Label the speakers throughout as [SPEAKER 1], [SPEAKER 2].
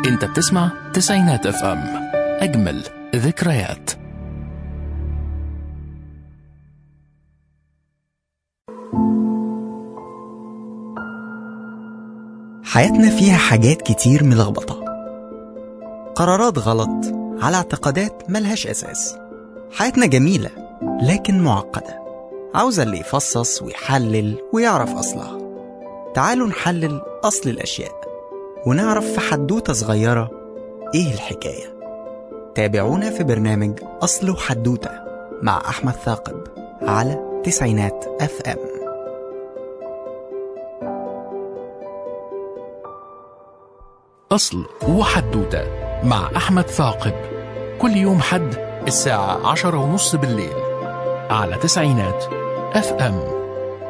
[SPEAKER 1] انت بتسمع تسعينات اف ام اجمل ذكريات
[SPEAKER 2] حياتنا فيها حاجات كتير ملخبطة قرارات غلط على اعتقادات ملهاش أساس حياتنا جميلة لكن معقدة عاوزة اللي يفصص ويحلل ويعرف أصلها تعالوا نحلل أصل الأشياء ونعرف في حدوتة صغيرة إيه الحكاية تابعونا في برنامج أصل وحدوتة مع أحمد ثاقب على تسعينات أف أم
[SPEAKER 1] أصل وحدوتة مع أحمد ثاقب كل يوم حد الساعة عشرة ونص بالليل على تسعينات اف ام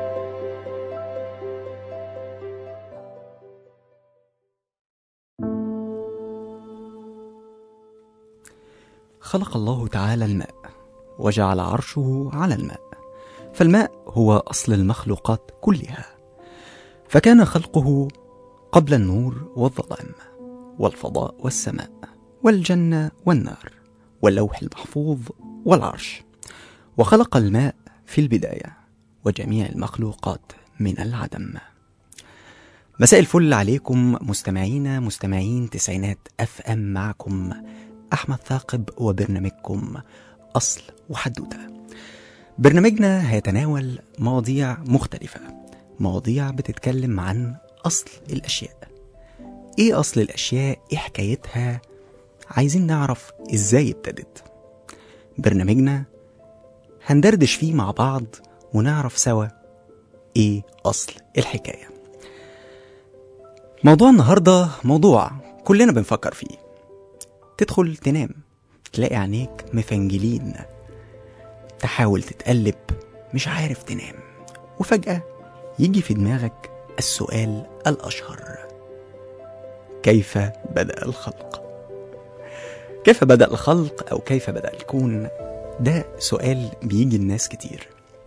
[SPEAKER 2] خلق الله تعالى الماء وجعل عرشه على الماء فالماء هو اصل المخلوقات كلها فكان خلقه قبل النور والظلام والفضاء والسماء والجنه والنار واللوح المحفوظ والعرش وخلق الماء في البدايه وجميع المخلوقات من العدم مساء الفل عليكم مستمعينا مستمعين تسعينات اف ام معكم احمد ثاقب وبرنامجكم اصل وحدوته برنامجنا هيتناول مواضيع مختلفه مواضيع بتتكلم عن اصل الاشياء ايه اصل الاشياء ايه حكايتها عايزين نعرف ازاي ابتدت برنامجنا هندردش فيه مع بعض ونعرف سوا ايه اصل الحكايه موضوع النهارده موضوع كلنا بنفكر فيه تدخل تنام تلاقي عينيك مفنجلين تحاول تتقلب مش عارف تنام وفجأة يجي في دماغك السؤال الأشهر كيف بدأ الخلق؟ كيف بدأ الخلق أو كيف بدأ الكون؟ ده سؤال بيجي لناس كتير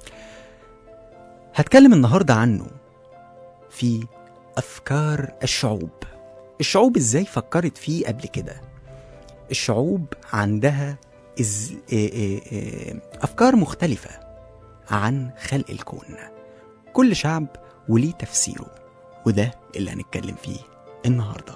[SPEAKER 2] هتكلم النهاردة عنه في أفكار الشعوب الشعوب إزاي فكرت فيه قبل كده الشعوب عندها إز... إيه إيه إيه أفكار مختلفة عن خلق الكون كل شعب وليه تفسيره وده اللي هنتكلم فيه النهاردة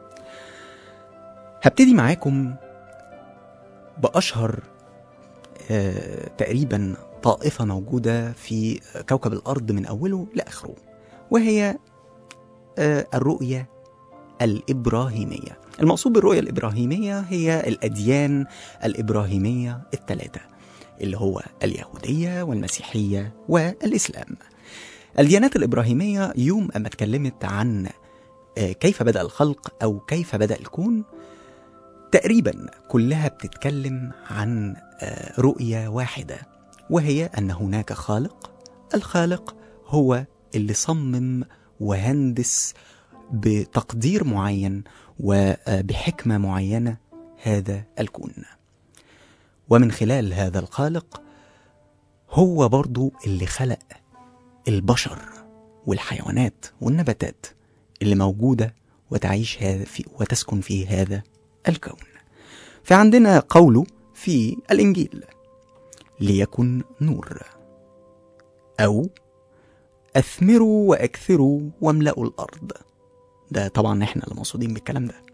[SPEAKER 2] هبتدي معاكم بأشهر آه تقريبا طائفة موجودة في كوكب الأرض من أوله لآخره وهي آه الرؤية الإبراهيمية المقصود بالرؤية الإبراهيمية هي الأديان الإبراهيمية الثلاثة اللي هو اليهودية والمسيحية والإسلام الديانات الإبراهيمية يوم أما اتكلمت عن كيف بدأ الخلق أو كيف بدأ الكون تقريبا كلها بتتكلم عن رؤية واحدة وهي أن هناك خالق الخالق هو اللي صمم وهندس بتقدير معين وبحكمة معينة هذا الكون ومن خلال هذا الخالق هو برضو اللي خلق البشر والحيوانات والنباتات اللي موجودة وتعيش هذا في وتسكن في هذا الكون فعندنا قوله في الإنجيل ليكن نور أو أثمروا وأكثروا واملأوا الأرض ده طبعا احنا اللي مقصودين بالكلام ده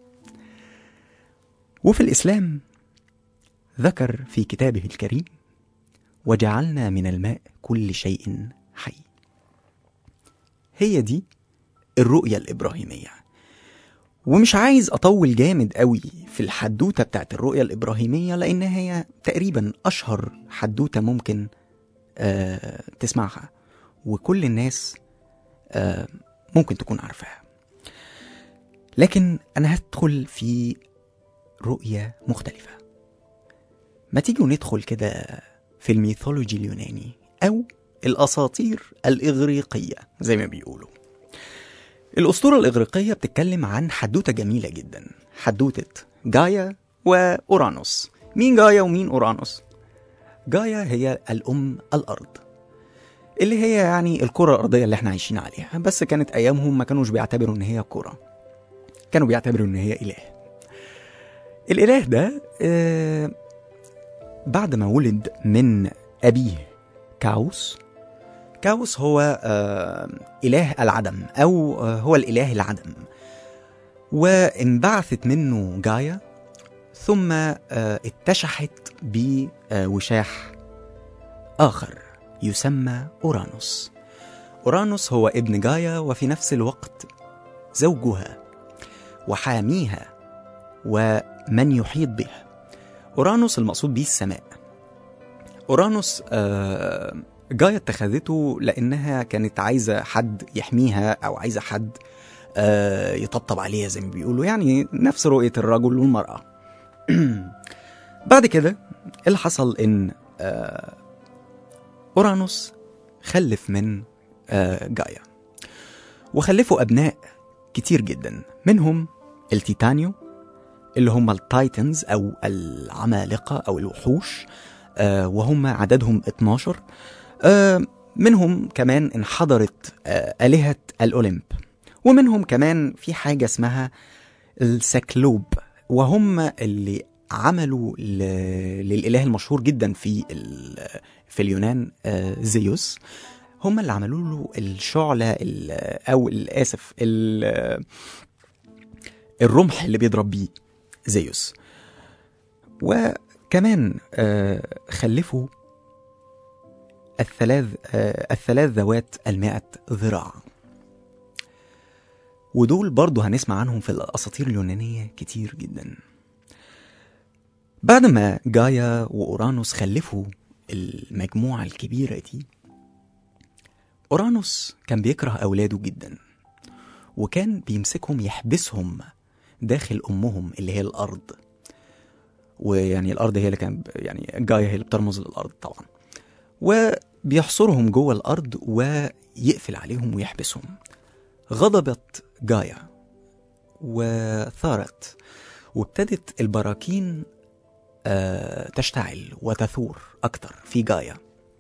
[SPEAKER 2] وفي الإسلام ذكر في كتابه الكريم وجعلنا من الماء كل شيء حي هي دي الرؤية الإبراهيمية ومش عايز أطول جامد قوي في الحدوتة بتاعت الرؤية الإبراهيمية لأن هي تقريبا أشهر حدوتة ممكن آه تسمعها وكل الناس آه ممكن تكون عارفاها لكن أنا هدخل في رؤية مختلفة ما تيجوا ندخل كده في الميثولوجي اليوناني أو الأساطير الإغريقية زي ما بيقولوا الأسطورة الإغريقية بتتكلم عن حدوتة جميلة جدا حدوتة جايا وأورانوس مين جايا ومين أورانوس؟ جايا هي الأم الأرض اللي هي يعني الكرة الأرضية اللي احنا عايشين عليها بس كانت أيامهم ما كانوش بيعتبروا إن هي كرة كانوا بيعتبروا إن هي إله الإله ده آه، بعد ما ولد من أبيه كاوس كاوس هو آه، إله العدم أو آه، هو الإله العدم وانبعثت منه جايا ثم آه، اتشحت بوشاح آخر يسمى أورانوس أورانوس هو ابن جايا وفي نفس الوقت زوجها وحاميها ومن يحيط بها أورانوس المقصود به السماء أورانوس آه، جايا اتخذته لأنها كانت عايزة حد يحميها أو عايزة حد آه، يطبطب عليها زي ما بيقولوا يعني نفس رؤية الرجل والمرأة بعد كده اللي حصل إن آه، أورانوس خلف من آه، جايا وخلفوا أبناء كتير جدا منهم التيتانيو اللي هم التايتنز أو العمالقة أو الوحوش آه، وهم عددهم 12 آه، منهم كمان انحدرت آه، آلهة الأوليمب ومنهم كمان في حاجة اسمها السكلوب وهم اللي عملوا ل... للإله المشهور جدا في ال... في اليونان آه، زيوس هم اللي عملوا له الشعلة ال... أو الآسف ال... الرمح اللي بيضرب بيه زيوس وكمان آه، خلفوا الثلاث آه، الثلاث ذوات المائة ذراع ودول برضو هنسمع عنهم في الأساطير اليونانية كتير جدا بعد ما جايا وأورانوس خلفوا المجموعة الكبيرة دي أورانوس كان بيكره أولاده جدا وكان بيمسكهم يحبسهم داخل أمهم اللي هي الأرض ويعني الأرض هي اللي كان يعني جايا هي اللي بترمز للأرض طبعا وبيحصرهم جوه الأرض ويقفل عليهم ويحبسهم غضبت جايا وثارت وابتدت البراكين آه، تشتعل وتثور أكتر في جايا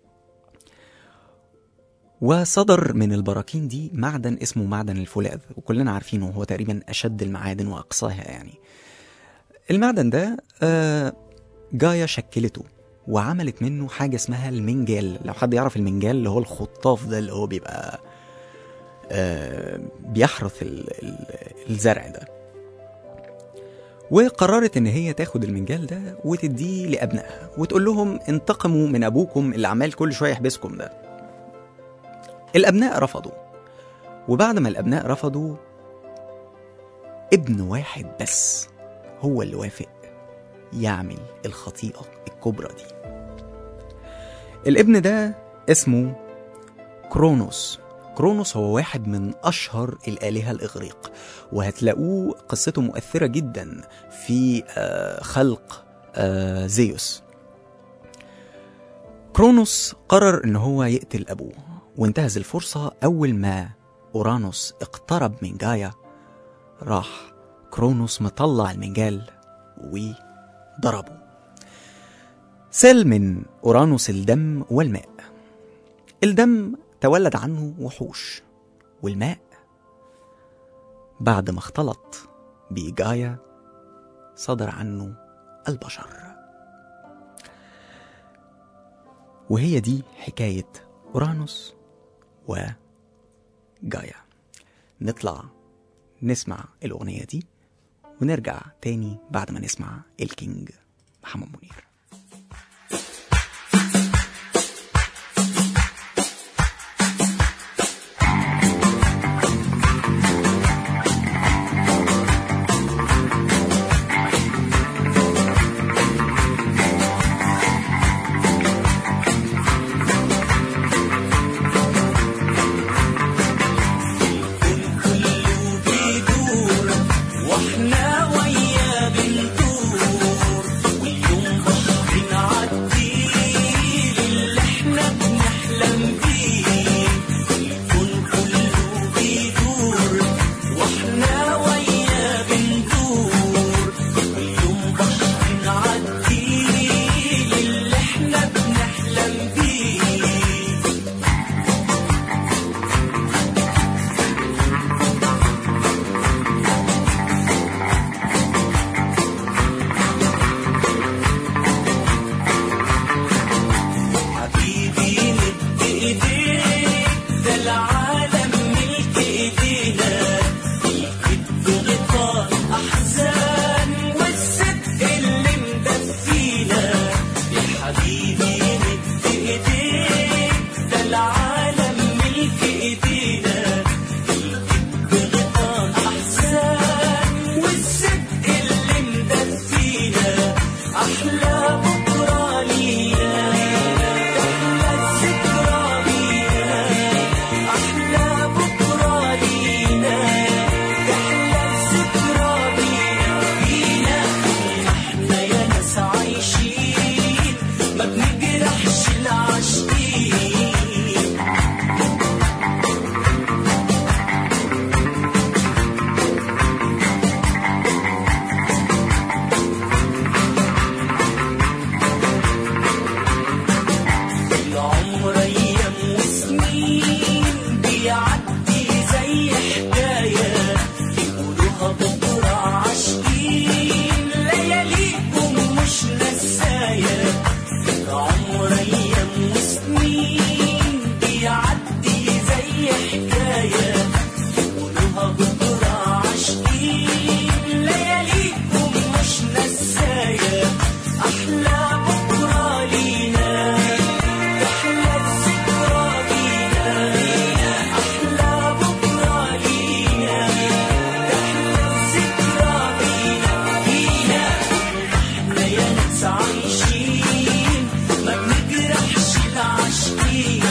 [SPEAKER 2] وصدر من البراكين دي معدن اسمه معدن الفولاذ وكلنا عارفينه هو تقريبا أشد المعادن وأقصاها يعني المعدن ده آه، جايا شكلته وعملت منه حاجة اسمها المنجال لو حد يعرف المنجال اللي هو الخطاف ده اللي هو بيبقى آه، بيحرث ال- ال- الزرع ده وقررت ان هي تاخد المنجال ده وتديه لابنائها وتقول لهم انتقموا من ابوكم اللي عمال كل شويه يحبسكم ده الابناء رفضوا وبعد ما الابناء رفضوا ابن واحد بس هو اللي وافق يعمل الخطيئه الكبرى دي الابن ده اسمه كرونوس كرونوس هو واحد من أشهر الآلهة الإغريق وهتلاقوه قصته مؤثرة جدا في آه، خلق آه، زيوس كرونوس قرر ان هو يقتل ابوه وانتهز الفرصة اول ما اورانوس اقترب من جايا راح كرونوس مطلع المنجال وضربه سال من اورانوس الدم والماء الدم تولد عنه وحوش والماء بعد ما اختلط بجايا صدر عنه البشر وهي دي حكاية أورانوس وجايا نطلع نسمع الأغنية دي ونرجع تاني بعد ما نسمع الكينج محمد منير
[SPEAKER 3] واحنا ويا بنتور واليوم زي حكاية يقولوها بكرة عاشقين لياليكم مش نساية عمر أيام وسنين بيعدي زي حكاية يقولوها بكرة عاشقين لياليكم مش نساية أحلى بكرة لينا أحلى الذكرى لينا أحلى بكرة لينا أحلى الذكرى لينا لينا احنا يا ناس عايشين ما بنجرحش العاشقين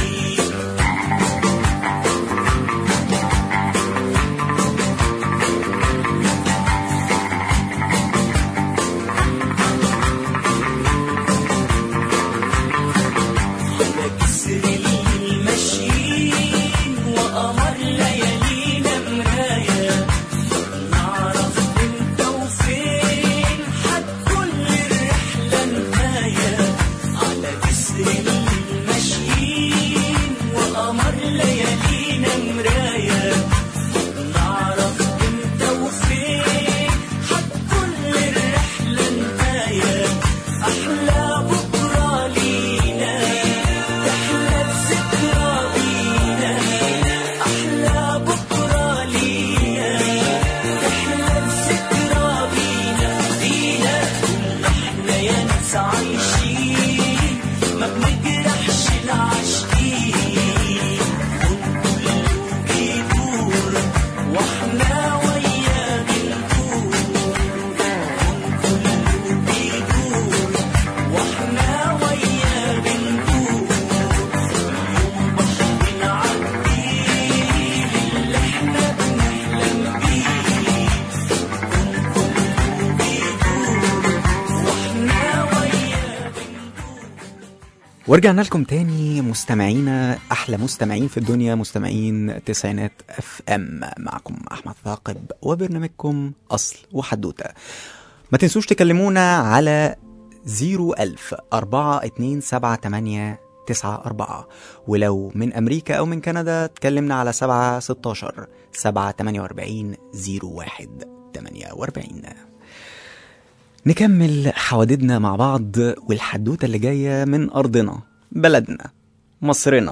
[SPEAKER 3] على كسر الماشيين وقمر ليالينا مراية نعرف امتى وفين هتكون الرحلة نهاية على كسر الماشيين وقمر ليالينا مراية نعرف امتى وفين هتكون الرحلة نهاية أحلى بكرة لينا تحلى الذكرى بينا أحلى بكرة لينا تحلى الذكرى بينا بينا احنا يا ناس عايشين ما بنجرحش العاشقين كله بيدور واحنا وياه بنكون كله بيدور واحنا وياه بنكون يوم بحر بنعديه اللي احنا بنحلم بيه كله بيدور واحنا وياه
[SPEAKER 2] ورجعنا لكم تاني مستمعينا احلى مستمعين في الدنيا مستمعين تسعينات اف ام معكم احمد ثاقب وبرنامجكم اصل وحدوته ما تنسوش تكلمونا على 01000 4278 94 ولو من امريكا او من كندا تكلمنا على 716 748 01 48 نكمل حوادثنا مع بعض والحدوتة اللي جاية من أرضنا بلدنا مصرنا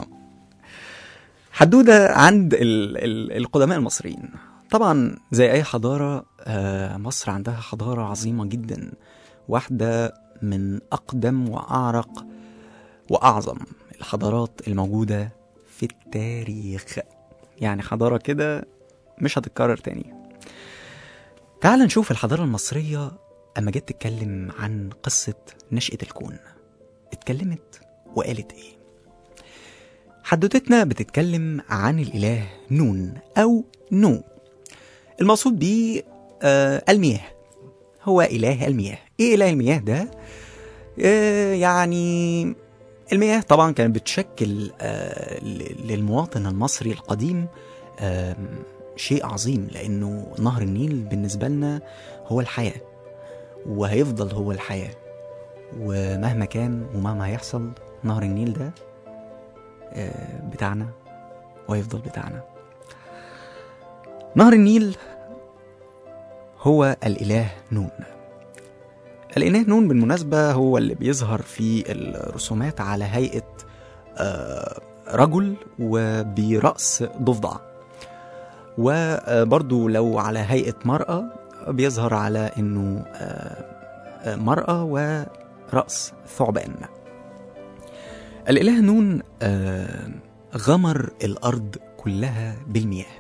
[SPEAKER 2] حدودة عند ال ال القدماء المصريين طبعا زي أي حضارة آه، مصر عندها حضارة عظيمة جدا واحدة من أقدم وأعرق وأعظم الحضارات الموجودة في التاريخ يعني حضارة كده مش هتتكرر تاني تعال نشوف الحضارة المصرية أما جت تتكلم عن قصة نشأة الكون اتكلمت وقالت إيه حدوتتنا بتتكلم عن الإله نون أو نو المقصود بيه آه المياه هو إله المياه إيه إله المياه ده؟ آه يعني المياه طبعا كانت بتشكل آه ل- للمواطن المصري القديم آه شيء عظيم لأنه نهر النيل بالنسبة لنا هو الحياة وهيفضل هو الحياة ومهما كان ومهما هيحصل نهر النيل ده آه، بتاعنا وهيفضل بتاعنا نهر النيل هو الإله نون الإله نون بالمناسبة هو اللي بيظهر في الرسومات على هيئة آه، رجل وبرأس ضفدع وبرضو لو على هيئة مرأة بيظهر على إنه آه، آه، مرأة ورأس ثعبان الإله نون آه، غمر الأرض كلها بالمياه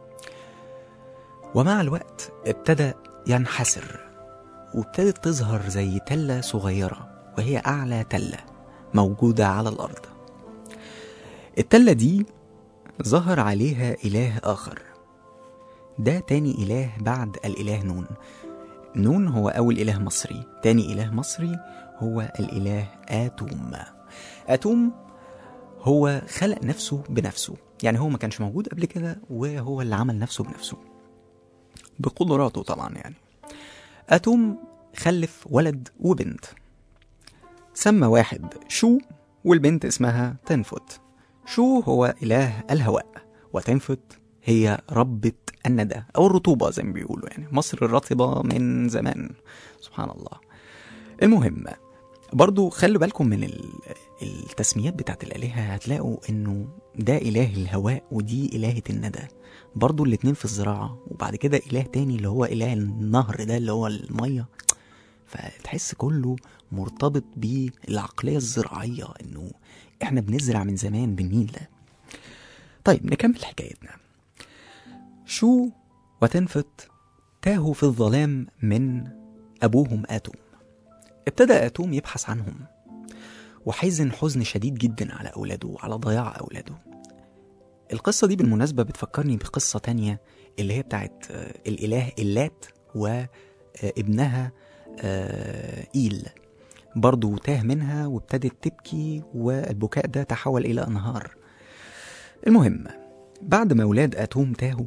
[SPEAKER 2] ومع الوقت ابتدى ينحسر وابتدت تظهر زي تلة صغيرة وهي أعلى تلة موجودة على الأرض التلة دي ظهر عليها إله آخر ده تاني إله بعد الإله نون نون هو أول إله مصري تاني إله مصري هو الإله آتوم آتوم هو خلق نفسه بنفسه يعني هو ما كانش موجود قبل كده وهو اللي عمل نفسه بنفسه بقدراته طبعا يعني آتوم خلف ولد وبنت سمى واحد شو والبنت اسمها تنفت شو هو إله الهواء وتنفت هي ربة الندى أو الرطوبة زي ما بيقولوا يعني مصر الرطبة من زمان سبحان الله المهم برضو خلوا بالكم من ال- التسميات بتاعت الآلهة هتلاقوا إنه ده إله الهواء ودي إلهة الندى برضو الاتنين في الزراعة وبعد كده إله تاني اللي هو إله النهر ده اللي هو المية فتحس كله مرتبط بالعقلية الزراعية إنه إحنا بنزرع من زمان بالنيل ده طيب نكمل حكايتنا شو وتنفت تاهوا في الظلام من أبوهم آتوم ابتدى آتوم يبحث عنهم وحزن حزن شديد جدا على أولاده وعلى ضياع أولاده القصة دي بالمناسبة بتفكرني بقصة تانية اللي هي بتاعت آه، الإله اللات وابنها إيل برضو تاه منها وابتدت تبكي والبكاء ده تحول إلى أنهار المهم بعد ما ولاد آتوم تاهوا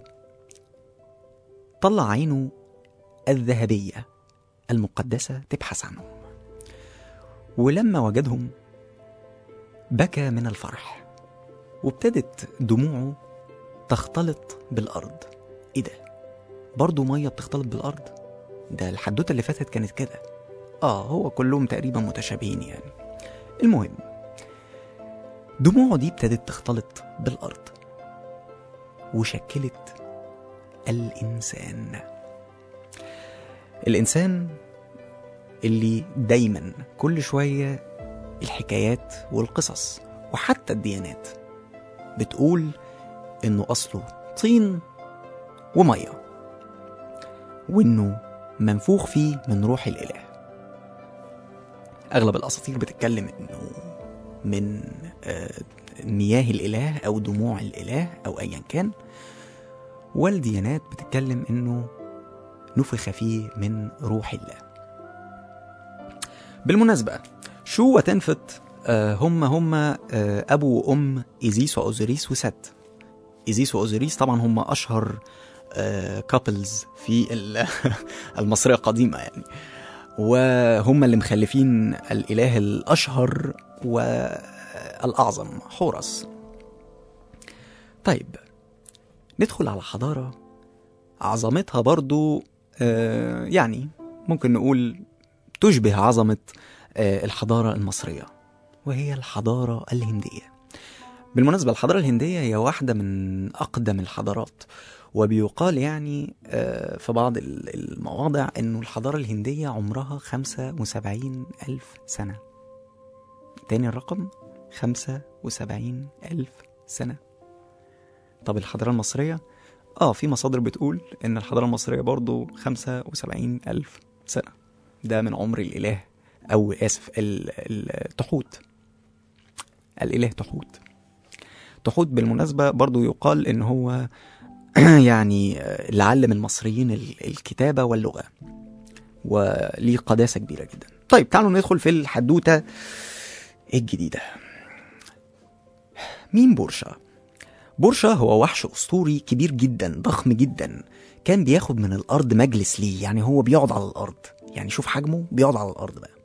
[SPEAKER 2] طلع عينه الذهبية المقدسة تبحث عنهم ولما وجدهم بكى من الفرح وابتدت دموعه تختلط بالأرض إيه ده؟ برضه مية بتختلط بالأرض؟ ده الحدوتة اللي فاتت كانت كده آه هو كلهم تقريبا متشابهين يعني المهم دموعه دي ابتدت تختلط بالأرض وشكلت الإنسان الإنسان اللي دايما كل شوية الحكايات والقصص وحتى الديانات بتقول إنه أصله طين ومية وإنه منفوخ فيه من روح الإله أغلب الأساطير بتتكلم إنه من آه، مياه الإله أو دموع الإله أو أيا كان والديانات بتتكلم إنه نفخ فيه من روح الله بالمناسبة شو وتنفت آه، هم هم آه، أبو وأم إيزيس وأوزوريس وست إيزيس وأوزوريس طبعا هم أشهر كابلز في ال- المصرية القديمة يعني وهم اللي مخلفين الإله الأشهر والأعظم حورس طيب ندخل على حضارة عظمتها برضو آه، يعني ممكن نقول تشبه عظمة آه، الحضارة المصرية وهي الحضارة الهندية بالمناسبة الحضارة الهندية هي واحدة من أقدم الحضارات وبيقال يعني آه، في بعض ال- المواضع أنه الحضارة الهندية عمرها 75 ألف سنة تاني الرقم 75 ألف سنة طب الحضارة المصرية اه في مصادر بتقول ان الحضارة المصرية برضو 75 ألف سنة ده من عمر الإله أو آسف ال- ال- التحوت الإله تحوت تحوت بالمناسبة برضو يقال إن هو يعني اللي علم المصريين ال- الكتابة واللغة وليه قداسة كبيرة جدا طيب تعالوا ندخل في الحدوتة الجديدة مين بورشا؟ بورشا هو وحش أسطوري كبير جدا ضخم جدا كان بياخد من الأرض مجلس ليه يعني هو بيقعد على الأرض يعني شوف حجمه بيقعد على الأرض بقى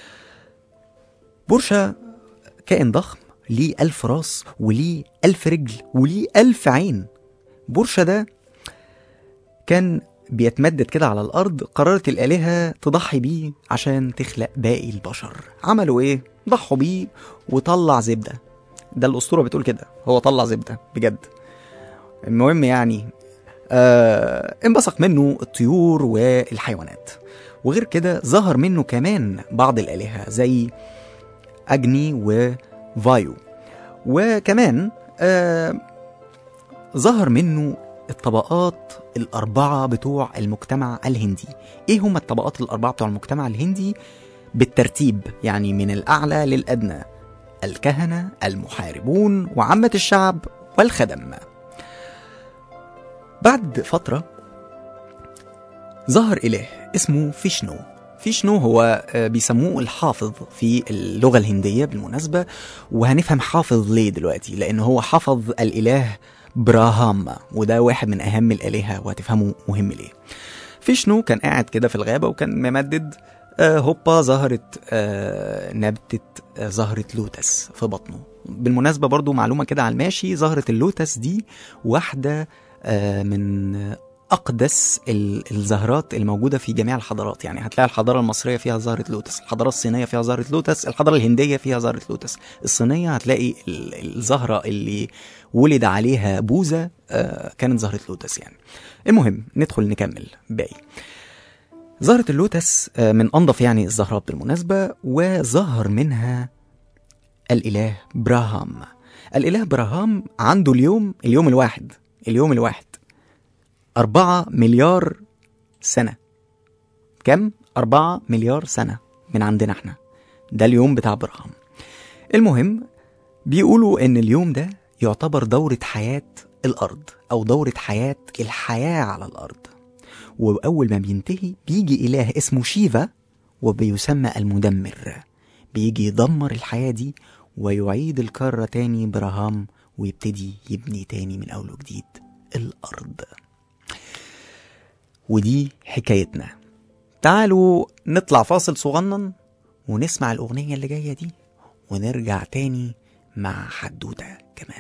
[SPEAKER 2] بورشا كائن ضخم ليه ألف راس وليه ألف رجل وليه ألف عين بورشا ده كان بيتمدد كده على الأرض قررت الآلهة تضحي بيه عشان تخلق باقي البشر عملوا إيه؟ ضحوا بيه وطلع زبدة ده الأسطورة بتقول كده هو طلع زبدة بجد المهم يعني آه انبثق منه الطيور والحيوانات وغير كده ظهر منه كمان بعض الآلهة زي أجني وفايو وكمان آه ظهر منه الطبقات الأربعة بتوع المجتمع الهندي إيه هم الطبقات الأربعة بتوع المجتمع الهندي بالترتيب يعني من الأعلى للأدنى الكهنة المحاربون وعامة الشعب والخدم بعد فترة ظهر إله اسمه فيشنو فيشنو هو آه، بيسموه الحافظ في اللغة الهندية بالمناسبة وهنفهم حافظ ليه دلوقتي لأن هو حفظ الإله براهاما وده واحد من أهم الآلهة وهتفهموا مهم ليه فيشنو كان قاعد كده في الغابة وكان ممدد آه، هوبا ظهرت آه، نبتة آه، زهرة لوتس في بطنه بالمناسبة برضو معلومة كده على الماشي زهرة اللوتس دي واحدة آه، من أقدس ال- الزهرات الموجودة في جميع الحضارات يعني هتلاقي الحضارة المصرية فيها زهرة لوتس الحضارة الصينية فيها زهرة لوتس الحضارة الهندية فيها زهرة لوتس الصينية هتلاقي ال- الزهرة اللي ولد عليها بوذا آه، كانت زهرة لوتس يعني المهم ندخل نكمل باقي زهرة اللوتس آه، من أنظف يعني الزهرات بالمناسبة وظهر منها الإله براهام الإله براهام عنده اليوم اليوم الواحد اليوم الواحد أربعة مليار سنة كم؟ أربعة مليار سنة من عندنا احنا ده اليوم بتاع براهام المهم بيقولوا إن اليوم ده يعتبر دورة حياة الأرض أو دورة حياة الحياة على الأرض وأول ما بينتهي بيجي إله اسمه شيفا وبيسمى المدمر بيجي يدمر الحياة دي ويعيد الكرة تاني براهام ويبتدي يبني تاني من أول وجديد الأرض ودي حكايتنا تعالوا نطلع فاصل صغنن ونسمع الأغنية اللي جاية دي ونرجع تاني مع حدوتة كمان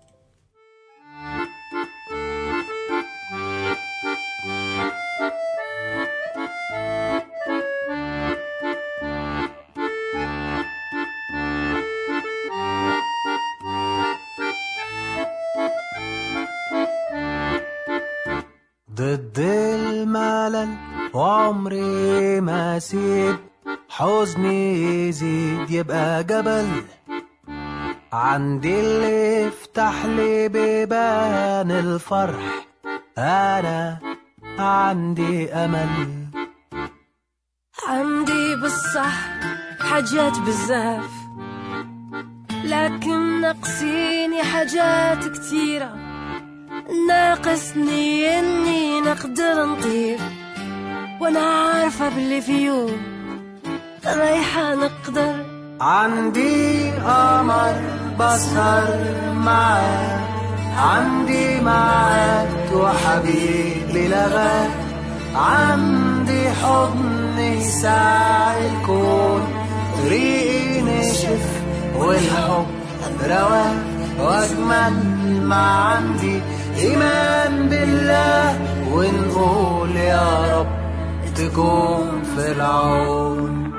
[SPEAKER 4] ضد الملل وعمري ما اسيب حزني يزيد يبقى جبل عندي اللي يفتح لي بيبان الفرح انا عندي امل
[SPEAKER 5] عندي بالصح حاجات بزاف لكن ناقصيني حاجات كتيرة ناقصني اني نقدر نطير وانا عارفة باللي في يوم رايحة نقدر
[SPEAKER 4] عندي قمر بسهر معاك عندي معاك وحبيبي لغاك عندي حضن يساع الكون طريقي نشف والحب رواك واجمل ما عندي ايمان بالله ونقول يا رب تكون في العون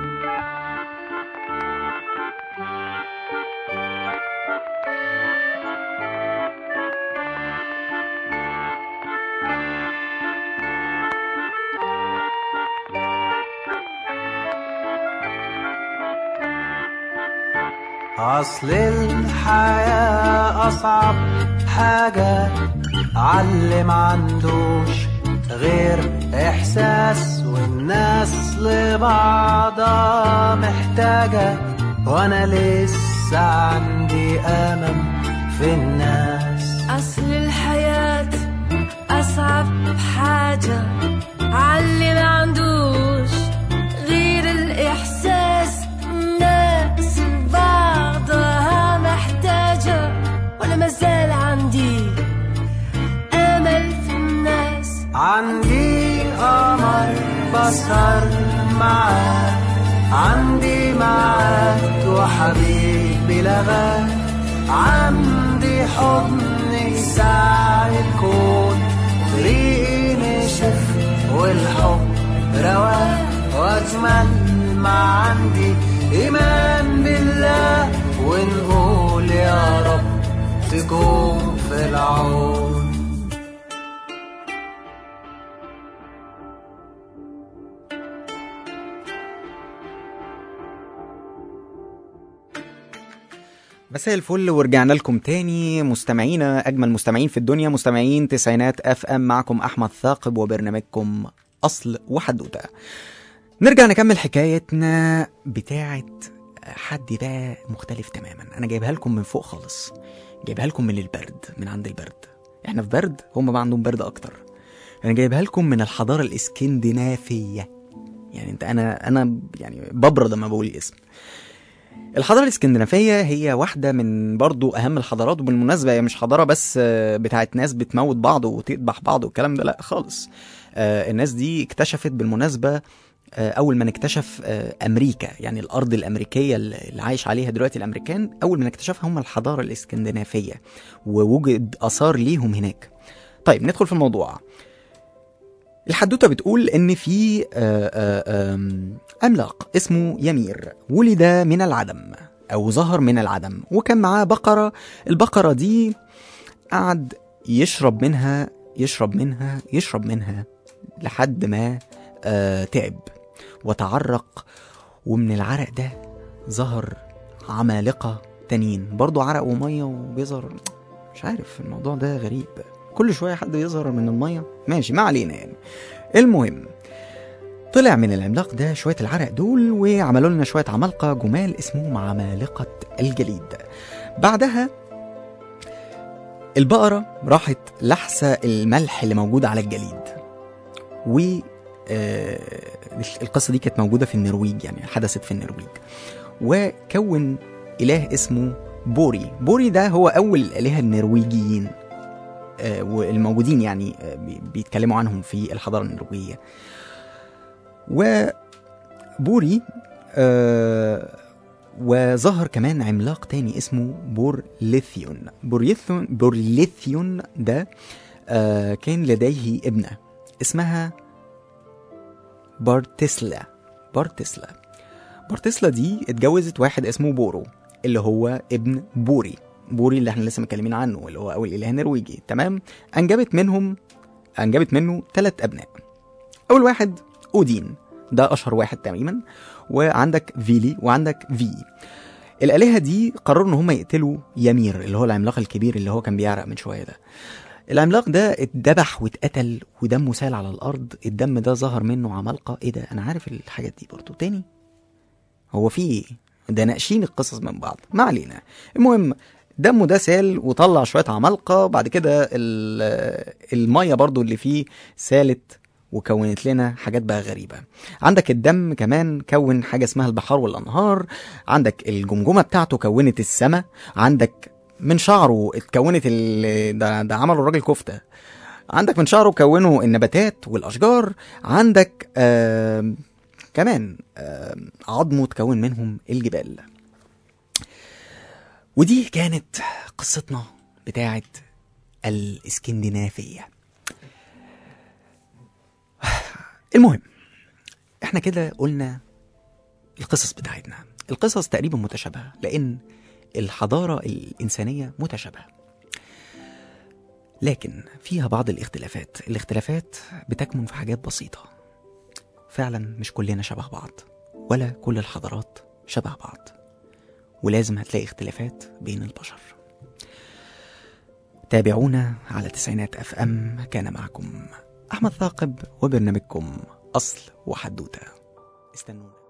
[SPEAKER 4] أصل الحياة أصعب حاجة علم عندوش غير إحساس والناس لبعضها محتاجة وأنا لسه عندي أمل في الناس
[SPEAKER 5] أصل الحياة أصعب حاجة علي ما عندوش غير الإحساس الناس بعضها محتاجة وأنا مازال عندي أمل في الناس
[SPEAKER 4] عندي قمر بسهر معاك عندي معاك وحبيبي لغاك عندي حضن يساع الكون طريقي نشف والحب رواك واجمل ما عندي ايمان بالله ونقول يا رب تكون في العون
[SPEAKER 2] مساء الفل ورجعنا لكم تاني مستمعينا اجمل مستمعين في الدنيا مستمعين تسعينات اف ام معكم احمد ثاقب وبرنامجكم اصل وحدوته نرجع نكمل حكايتنا بتاعه حد بقى مختلف تماما انا جايبها لكم من فوق خالص جايبها لكم من البرد من عند البرد احنا في برد هم بقى عندهم برد اكتر انا جايبها لكم من الحضاره الاسكندنافيه يعني انت انا انا يعني ببرد لما بقول الاسم الحضارة الاسكندنافية هي واحدة من برضو أهم الحضارات وبالمناسبة هي مش حضارة بس آه، بتاعت ناس بتموت بعض وتذبح بعض والكلام ده لا خالص آه، الناس دي اكتشفت بالمناسبة آه، أول ما اكتشف آه، أمريكا يعني الأرض الأمريكية اللي عايش عليها دلوقتي الأمريكان أول ما اكتشفها هم الحضارة الاسكندنافية ووجد آثار ليهم هناك طيب ندخل في الموضوع الحدوته بتقول ان في آه، آه، آم، عملاق اسمه يمير ولد من العدم او ظهر من العدم وكان معاه بقره البقره دي قعد يشرب منها يشرب منها يشرب منها لحد ما آه تعب وتعرق ومن العرق ده ظهر عمالقه تانيين برضو عرق وميه وبيظهر مش عارف الموضوع ده غريب كل شويه حد يظهر من الميه ماشي ما علينا يعني المهم طلع من العملاق ده شويه العرق دول وعملوا لنا شويه عمالقه جمال اسمهم عمالقه الجليد بعدها البقره راحت لحسه الملح اللي موجود على الجليد و آه، القصه دي كانت موجوده في النرويج يعني حدثت في النرويج وكون اله اسمه بوري بوري ده هو اول الالهه النرويجيين آه، والموجودين يعني آه، بي- بيتكلموا عنهم في الحضاره النرويجيه وبوري آه، وظهر كمان عملاق تاني اسمه بورليثيون بورليثيون بورليثيون ده آه، كان لديه ابنة اسمها بارتسلا بارتسلا بارتسلا دي اتجوزت واحد اسمه بورو اللي هو ابن بوري بوري اللي احنا لسه متكلمين عنه اللي هو اول اله نرويجي تمام انجبت منهم انجبت منه ثلاث ابناء اول واحد اودين ده اشهر واحد تقريبا وعندك فيلي وعندك في الالهه دي قرروا ان هم يقتلوا يمير اللي هو العملاق الكبير اللي هو كان بيعرق من شويه ده العملاق ده اتذبح واتقتل ودمه سال على الارض الدم ده ظهر منه عمالقه ايه ده انا عارف الحاجات دي برضو تاني هو في ايه ده ناقشين القصص من بعض ما علينا المهم دمه ده سال وطلع شويه عمالقه بعد كده ال- الميه برضو اللي فيه سالت وكونت لنا حاجات بقى غريبه عندك الدم كمان كون حاجه اسمها البحار والانهار عندك الجمجمه بتاعته كونت السماء عندك من شعره اتكونت ال... ده, ده عملوا الراجل كفته عندك من شعره كونوا النباتات والاشجار عندك آه كمان آه عظمه تكون منهم الجبال ودي كانت قصتنا بتاعت الاسكندنافيه المهم احنا كده قلنا القصص بتاعتنا القصص تقريبا متشابهه لان الحضاره الانسانيه متشابهه لكن فيها بعض الاختلافات الاختلافات بتكمن في حاجات بسيطه فعلا مش كلنا شبه بعض ولا كل الحضارات شبه بعض ولازم هتلاقي اختلافات بين البشر تابعونا على تسعينات اف ام كان معكم احمد ثاقب وبرنامجكم اصل وحدوته استنونا